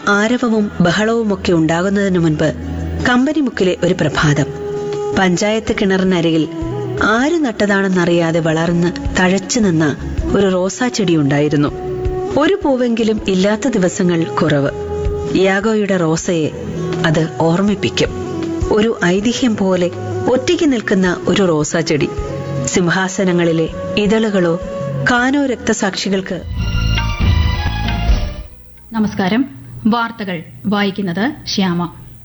ആരവവും ബഹളവുമൊക്കെ ഉണ്ടാകുന്നതിനു മുൻപ് കമ്പനിമുക്കിലെ ഒരു പ്രഭാതം പഞ്ചായത്ത് കിണറിനരികിൽ ആര് നട്ടതാണെന്നറിയാതെ വളർന്ന് തഴച്ചു നിന്ന ഒരു റോസാ ചെടിയുണ്ടായിരുന്നു ഒരു പൂവെങ്കിലും ഇല്ലാത്ത ദിവസങ്ങൾ കുറവ് യാഗോയുടെ റോസയെ അത് ഓർമ്മിപ്പിക്കും ഒരു ഐതിഹ്യം പോലെ ഒറ്റയ്ക്ക് നിൽക്കുന്ന ഒരു റോസാ ചെടി സിംഹാസനങ്ങളിലെ ഇതളുകളോ കാനോ രക്തസാക്ഷികൾക്ക് നമസ്കാരം വാർത്തകൾ വായിക്കുന്നത് ശ്യാമ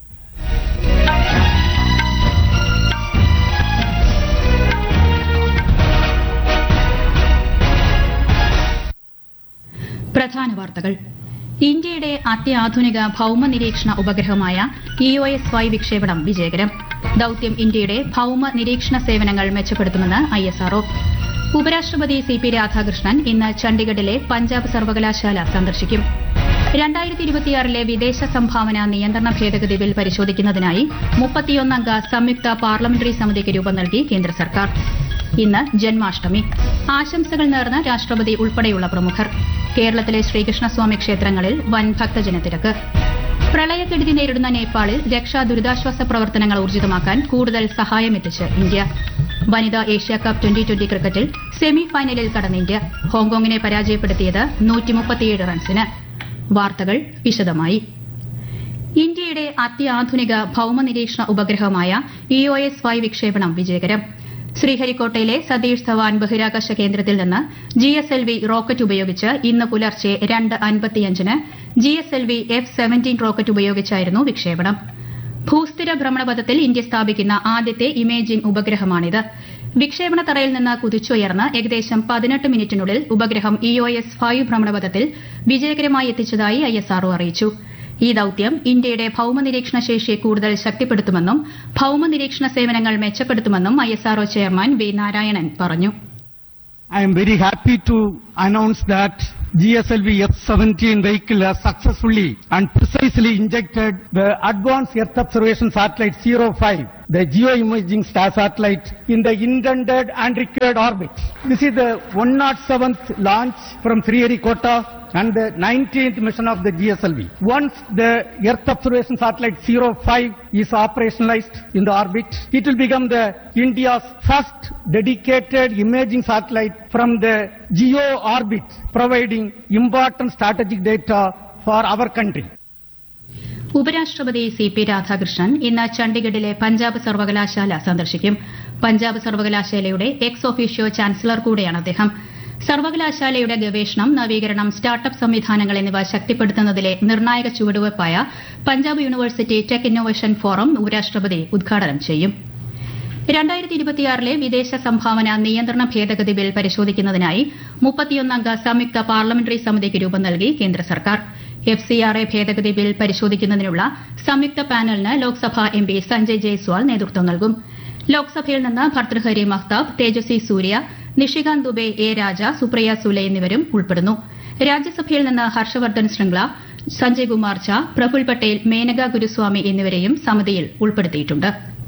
പ്രധാന വാർത്തകൾ ഇന്ത്യയുടെ അത്യാധുനിക ഭൌമ നിരീക്ഷണ ഉപഗ്രഹമായ ഇ ഒ എസ് വൈ വിക്ഷേപണം വിജയകരം ദൌത്യം ഇന്ത്യയുടെ ഭൌമ നിരീക്ഷണ സേവനങ്ങൾ മെച്ചപ്പെടുത്തുമെന്ന് ഐ എസ് ആർഒ ഉപരാഷ്ട്രപതി സി പി രാധാകൃഷ്ണൻ ഇന്ന് ചണ്ഡിഗഡിലെ പഞ്ചാബ് സർവകലാശാല സന്ദർശിക്കും രണ്ടായിരത്തി ഇരുപത്തിയാറിലെ വിദേശ സംഭാവന നിയന്ത്രണ ഭേദഗതി ബിൽ പരിശോധിക്കുന്നതിനായി മുപ്പത്തിയൊന്നംഗ സംയുക്ത പാർലമെന്ററി സമിതിക്ക് രൂപം നൽകി കേന്ദ്ര സർക്കാർ ഇന്ന് ജന്മാഷ്ടമി ആശംസകൾ നേർന്ന രാഷ്ട്രപതി ഉൾപ്പെടെയുള്ള പ്രമുഖർ കേരളത്തിലെ ശ്രീകൃഷ്ണസ്വാമി ക്ഷേത്രങ്ങളിൽ വൻ ഭക്തജനത്തിരക്ക് പ്രളയക്കെടുതി നേരിടുന്ന നേപ്പാളിൽ രക്ഷാ ദുരിതാശ്വാസ പ്രവർത്തനങ്ങൾ ഊർജിതമാക്കാൻ കൂടുതൽ സഹായമെത്തിച്ച് ഇന്ത്യ വനിതാ ഏഷ്യ കപ്പ് ട്വന്റി ട്വന്റി ക്രിക്കറ്റിൽ സെമി ഫൈനലിൽ കടന്ന ഇന്ത്യ ഹോങ്കോങ്ങിനെ പരാജയപ്പെടുത്തിയത് നൂറ്റിമുപ്പത്തിയേഴ് റൺസിന് വാർത്തകൾ വിശദമായി ഇന്ത്യയുടെ അത്യാധുനിക ഭൌമ നിരീക്ഷണ ഉപഗ്രഹമായ ഇ ഒ എസ് വൈ വിക്ഷേപണം വിജയകരം ശ്രീഹരിക്കോട്ടയിലെ സതീഷ് ധവാൻ ബഹിരാകാശ കേന്ദ്രത്തിൽ നിന്ന് G S L V rocket ഉപയോഗിച്ച് ഇന്ന് പുലർച്ചെ രണ്ട് അൻപത്തിയഞ്ചിന് G S L V F seventeen rocket ഉപയോഗിച്ചായിരുന്നു വിക്ഷേപണം ഭൂസ്ഥിര ഭ്രമണപഥത്തിൽ ഇന്ത്യ സ്ഥാപിക്കുന്ന ആദ്യത്തെ ഇമേജിംഗ് ഉപഗ്രഹമാണിത് വിക്ഷേപണ തറയിൽ നിന്ന് കുതിച്ചുയർന്ന് ഏകദേശം പതിനെട്ട് മിനിറ്റിനുള്ളിൽ ഉപഗ്രഹം ഇ ഒ എസ് ഫൈവ് ഭ്രമണപഥത്തിൽ വിജയകരമായി എത്തിച്ചതായി ഐ എസ് ആർഒ അറിയിച്ചു ഈ ദൌത്യം ഇന്ത്യയുടെ ഭൌമ നിരീക്ഷണ ശേഷിയെ കൂടുതൽ ശക്തിപ്പെടുത്തുമെന്നും ഭൌമ നിരീക്ഷണ സേവനങ്ങൾ മെച്ചപ്പെടുത്തുമെന്നും I S R O chairman V Narayanan പറഞ്ഞു I am very happy to announce that GSLV F-17 vehicle has successfully and precisely injected the Advanced Earth Observation Satellite 05, the geoimaging star satellite, in the intended and required orbit. This is the 107th launch from Sriharikota and the 19th mission of the GSLV. Once the Earth Observation Satellite 05 is operationalized in the orbit, it will become the India's first dedicated imaging satellite from the geo orbit, providing important strategic data for our country. ഉപരാഷ്ട്രപതി C P Radhakrishnan ഇന്ന് ചണ്ഡിഗഡിലെ പഞ്ചാബ് സർവകലാശാല സന്ദർശിക്കും പഞ്ചാബ് സർവകലാശാലയുടെ ex officio chancellor കൂടെയാണ് അദ്ദേഹം സർവകലാശാലയുടെ ഗവേഷണം നവീകരണം സ്റ്റാർട്ടപ്പ് സംവിധാനങ്ങൾ എന്നിവ ശക്തിപ്പെടുത്തുന്നതിലെ നിർണായക ചുവടുവയ്പായ Punjab university tech innovation forum ഉപരാഷ്ട്രപതി ഉദ്ഘാടനം ചെയ്യും രണ്ടായിരത്തി ഇരുപത്തിയാറിലെ വിദേശ സംഭാവന നിയന്ത്രണ ഭേദഗതി ബിൽ പരിശോധിക്കുന്നതിനായി മുപ്പത്തിയൊന്നംഗ സംയുക്ത പാർലമെന്ററി സമിതിക്ക് രൂപം നൽകി കേന്ദ്ര സർക്കാർ എഫ് സി ആർ എ ഭേദഗതി ബിൽ പരിശോധിക്കുന്നതിനുള്ള സംയുക്ത പാനലിന് ലോക്സഭാ എം പി സഞ്ജയ് ജയ്സ്വാൾ നേതൃത്വം നൽകും ലോക്സഭയിൽ നിന്ന് ഭർത്തൃഹരി മഹ്താബ് തേജസ്വി സൂര്യ നിഷികാന്ത് ദുബെ എ രാജ സുപ്രിയ സുലെ എന്നിവരും ഉൾപ്പെടുന്നു രാജ്യസഭയിൽ നിന്ന് ഹർഷവർദ്ധൻ ശൃംഗ്ല സഞ്ജയ് കുമാർ ഝാ പ്രഫുൽ പട്ടേൽ മേനക ഗുരുസ്വാമി എന്നിവരെയും സമിതിയിൽ ഉൾപ്പെടുത്തിയിട്ടുണ്ട്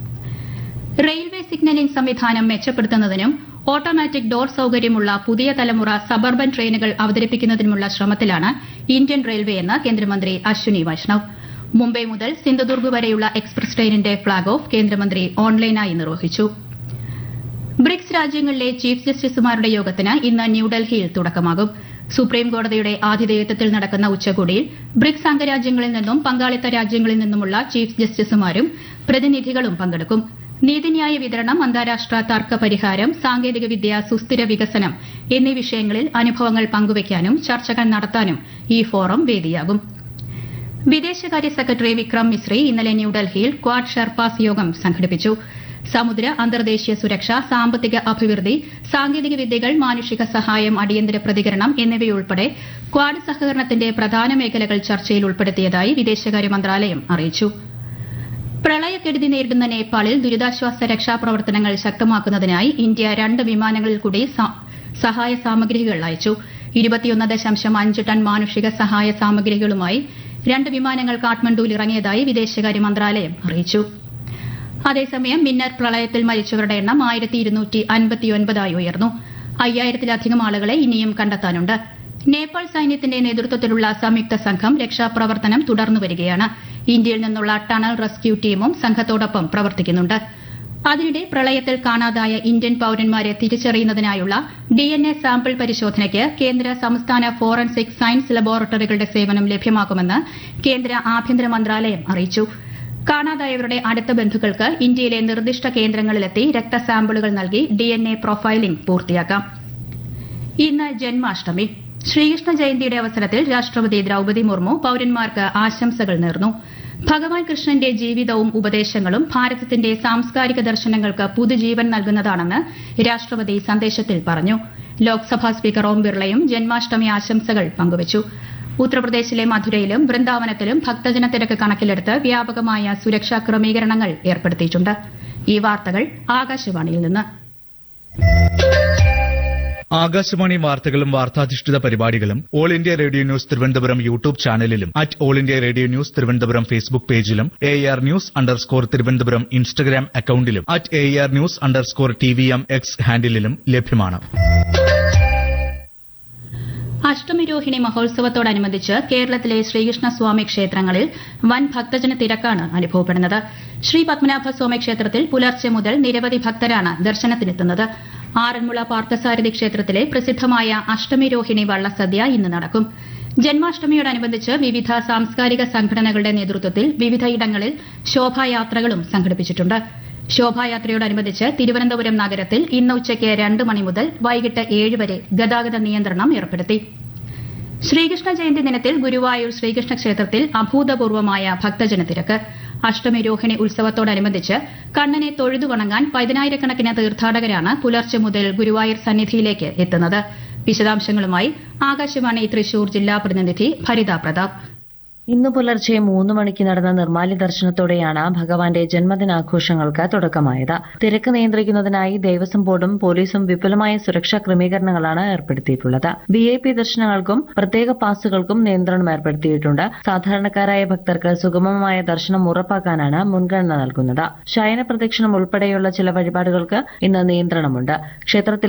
റെയിൽവേ സിഗ്നലിംഗ് സംവിധാനം മെച്ചപ്പെടുത്തുന്നതിനും ഓട്ടോമാറ്റിക് ഡോർ സൌകര്യമുള്ള പുതിയ തലമുറ സബർബൻ ട്രെയിനുകൾ അവതരിപ്പിക്കുന്നതിനുമുള്ള ശ്രമത്തിലാണ് ഇന്ത്യൻ റെയിൽവേ എന്ന് കേന്ദ്രമന്ത്രി അശ്വിനി വൈഷ്ണവ് മുംബൈ മുതൽ സിന്ധുദുർഗ് വരെയുള്ള എക്സ്പ്രസ് ട്രെയിനിന്റെ ഫ്ളാഗ് ഓഫ് കേന്ദ്രമന്ത്രി ഓൺലൈനായി നിർവഹിച്ചു ബ്രിക്സ് രാജ്യങ്ങളിലെ ചീഫ് ജസ്റ്റിസുമാരുടെ യോഗത്തിന് ഇന്ന് ന്യൂഡൽഹിയിൽ തുടക്കമാകും സുപ്രീം കോടതിയുടെ ആതിഥേയത്വത്തിൽ നടക്കുന്ന ഉച്ചകോടിയിൽ ബ്രിക്സ് അംഗരാജ്യങ്ങളിൽ നിന്നും പങ്കാളിത്ത രാജ്യങ്ങളിൽ നിന്നുമുള്ള ചീഫ് ജസ്റ്റിസുമാരും പ്രതിനിധികളും പങ്കെടുക്കും നീതിന്യായ വിതരണം അന്താരാഷ്ട്ര തർക്ക പരിഹാരം സാങ്കേതികവിദ്യ സുസ്ഥിര വികസനം എന്നീ വിഷയങ്ങളിൽ അനുഭവങ്ങൾ പങ്കുവയ്ക്കാനും ചർച്ചകൾ നടത്താനും ഈ ഫോറം വേദിയാകും വിദേശകാര്യ സെക്രട്ടറി വിക്രം മിശ്രി ഇന്നലെ ന്യൂഡൽഹിയിൽ ക്വാഡ് ഷെർപ്പാസ് യോഗം സംഘടിപ്പിച്ചു സമുദ്ര അന്തർദേശീയ സുരക്ഷ സാമ്പത്തിക അഭിവൃദ്ധി സാങ്കേതിക വിദ്യകൾ മാനുഷിക സഹായം അടിയന്തര പ്രതികരണം എന്നിവയുൾപ്പെടെ ക്വാഡ് സഹകരണത്തിന്റെ പ്രധാന മേഖലകൾ ചർച്ചയിൽ ഉൾപ്പെടുത്തിയതായി വിദേശകാര്യ മന്ത്രാലയം അറിയിച്ചു പ്രളയക്കെടുതി നേരിടുന്ന നേപ്പാളിൽ ദുരിതാശ്വാസ രക്ഷാപ്രവർത്തനങ്ങൾ ശക്തമാക്കുന്നതിനായി ഇന്ത്യ രണ്ട് വിമാനങ്ങളിൽ കൂടി സ- സഹായ സാമഗ്രികൾ അയച്ചു ഇരുപത്തിയൊന്ന് ദശാംശം അഞ്ച് ടൺ മാനുഷിക സഹായ സാമഗ്രികളുമായി രണ്ട് വിമാനങ്ങൾ കാഠ്മണ്ഡുവിൽ ഇറങ്ങിയതായി വിദേശകാര്യ മന്ത്രാലയം അറിയിച്ചു അതേസമയം മിന്നർ പ്രളയത്തിൽ മരിച്ചവരുടെ എണ്ണം ആയിരത്തി ഇരുന്നൂറ്റി അൻപത്തിയൊൻപതായി ഉയർന്നു അയ്യായിരത്തിലധികം ആളുകളെ ഇനിയും കണ്ടെത്താനുണ്ട് നേപ്പാൾ സൈന്യത്തിന്റെ നേതൃത്വത്തിലുള്ള സംയുക്ത സംഘം രക്ഷാപ്രവർത്തനം തുടർന്നു വരികയാണ് ഇന്ത്യയിൽ നിന്നുള്ള ടണൽ റെസ്ക്യൂ ടീമും സംഘത്തോടൊപ്പം പ്രവർത്തിക്കുന്നുണ്ട് അതിനിടെ പ്രളയത്തിൽ കാണാതായ ഇന്ത്യൻ പൌരന്മാരെ തിരിച്ചറിയുന്നതിനായുള്ള ഡിഎൻഎ സാമ്പിൾ പരിശോധനയ്ക്ക് കേന്ദ്ര സംസ്ഥാന ഫോറൻസിക് സയൻസ് ലബോറട്ടറികളുടെ സേവനം ലഭ്യമാക്കുമെന്ന് കേന്ദ്ര ആഭ്യന്തര മന്ത്രാലയം അറിയിച്ചു കാണാതായവരുടെ അടുത്ത ബന്ധുക്കൾക്ക് ഇന്ത്യയിലെ നിർദ്ദിഷ്ട കേന്ദ്രങ്ങളിലെത്തി രക്തസാമ്പിളുകൾ നൽകി ഡിഎൻഎ പ്രൊഫൈലിംഗ് പൂർത്തിയാക്കാം ഇന്ന് ജന്മാഷ്ടമി ശ്രീകൃഷ്ണ ജയന്തിയുടെ അവസരത്തിൽ രാഷ്ട്രപതി ദ്രൌപതി മുർമു പൌരന്മാർക്ക് ആശംസകൾ നേർന്നു ഭഗവാൻ കൃഷ്ണന്റെ ജീവിതവും ഉപദേശങ്ങളും ഭാരതത്തിന്റെ സാംസ്കാരിക ദർശനങ്ങൾക്ക് പുതുജീവൻ നൽകുന്നതാണെന്ന് രാഷ്ട്രപതി സന്ദേശത്തിൽ പറഞ്ഞു ലോക്സഭാ സ്പീക്കർ ഓം ബിർളയും ജന്മാഷ്ടമി ആശംസകൾ പങ്കുവച്ചു ഉത്തർപ്രദേശിലെ മധുരയിലും വൃന്ദാവനത്തിലും ഭക്തജന തിരക്ക് കണക്കിലെടുത്ത് വ്യാപകമായ സുരക്ഷാ ക്രമീകരണങ്ങൾ ഏർപ്പെടുത്തിയിട്ടുണ്ട് ഈ വാർത്തകൾ ആകാശവാണിയിൽ നിന്ന് ആകാശവാണി വാർത്തകളും വാർത്താധിഷ്ഠിത പരിപാടികളും all India radio news Thiruvananthapuram YouTube ചാനലിലും at all India radio news Thiruvananthapuram Facebook പേജിലും A R news underscore Thiruvananthapuram Instagram അക്കൌണ്ടിലും at A R news underscore T V M X ഹാൻഡിലും ലഭ്യമാണ് അഷ്ടമിരോഹിണി മഹോത്സവത്തോടനുബന്ധിച്ച് കേരളത്തിലെ ശ്രീകൃഷ്ണസ്വാമി ക്ഷേത്രങ്ങളിൽ വൻ ഭക്തജന തിരക്കാണ് അനുഭവപ്പെടുന്നത് ശ്രീ പത്മനാഭസ്വാമി ക്ഷേത്രത്തിൽ പുലർച്ചെ മുതൽ നിരവധി ഭക്തരാണ് ദർശനത്തിനെത്തുന്നത് ആറന്മുള പാർത്ഥസാരഥി ക്ഷേത്രത്തിലെ പ്രസിദ്ധമായ അഷ്ടമിരോഹിണി വള്ളസദ്യ ഇന്ന് നടക്കും ജന്മാഷ്ടമിയോടനുബന്ധിച്ച് വിവിധ സാംസ്കാരിക സംഘടനകളുടെ നേതൃത്വത്തിൽ വിവിധയിടങ്ങളിൽ ശോഭായാത്രകളും സംഘടിപ്പിച്ചിട്ടുണ്ട് ശോഭായാത്രയോടനുബന്ധിച്ച് തിരുവനന്തപുരം നഗരത്തിൽ ഇന്ന് ഉച്ചയ്ക്ക് രണ്ട് മണി മുതൽ വൈകിട്ട് ഏഴ് വരെ ഗതാഗത നിയന്ത്രണം ഏർപ്പെടുത്തി ശ്രീകൃഷ്ണ ജയന്തി ദിനത്തിൽ ഗുരുവായൂർ ശ്രീകൃഷ്ണ ക്ഷേത്രത്തിൽ അഭൂതപൂർവമായ ഭക്തജന തിരക്ക് അഷ്ടമി രോഹിണി ഉത്സവത്തോടനുബന്ധിച്ച് കണ്ണനെ തൊഴുതു വണങ്ങാൻ പതിനായിരക്കണക്കിന് തീർത്ഥാടകരാണ് പുലർച്ചെ മുതൽ ഗുരുവായൂർ സന്നിധിയിലേക്ക് എത്തുന്നത് വിശദാംശങ്ങളുമായി ആകാശവാണി തൃശൂർ ജില്ലാ പ്രതിനിധി ഭരിത പ്രതാപ് ഇന്ന് പുലർച്ചെ മൂന്ന് മണിക്ക് നടന്ന നിർമ്മാല്യ ദർശനത്തോടെയാണ് ഭഗവാന്റെ ജന്മദിനാഘോഷങ്ങൾക്ക് തുടക്കമായത് തിരക്ക് നിയന്ത്രിക്കുന്നതിനായി ദേവസ്വം ബോർഡും പോലീസും വിപുലമായ സുരക്ഷാ ക്രമീകരണങ്ങളാണ് ഏർപ്പെടുത്തിയിട്ടുള്ളത് വി ഐ പി ദർശനങ്ങൾക്കും പ്രത്യേക പാസുകൾക്കും നിയന്ത്രണം ഏർപ്പെടുത്തിയിട്ടുണ്ട് സാധാരണക്കാരായ ഭക്തർക്ക് സുഗമമായ ദർശനം ഉറപ്പാക്കാനാണ് മുൻഗണന നൽകുന്നത് ശയന പ്രദക്ഷിണം ഉൾപ്പെടെയുള്ള ചില വഴിപാടുകൾക്ക് ഇന്ന് നിയന്ത്രണമുണ്ട് ക്ഷേത്രത്തിൽ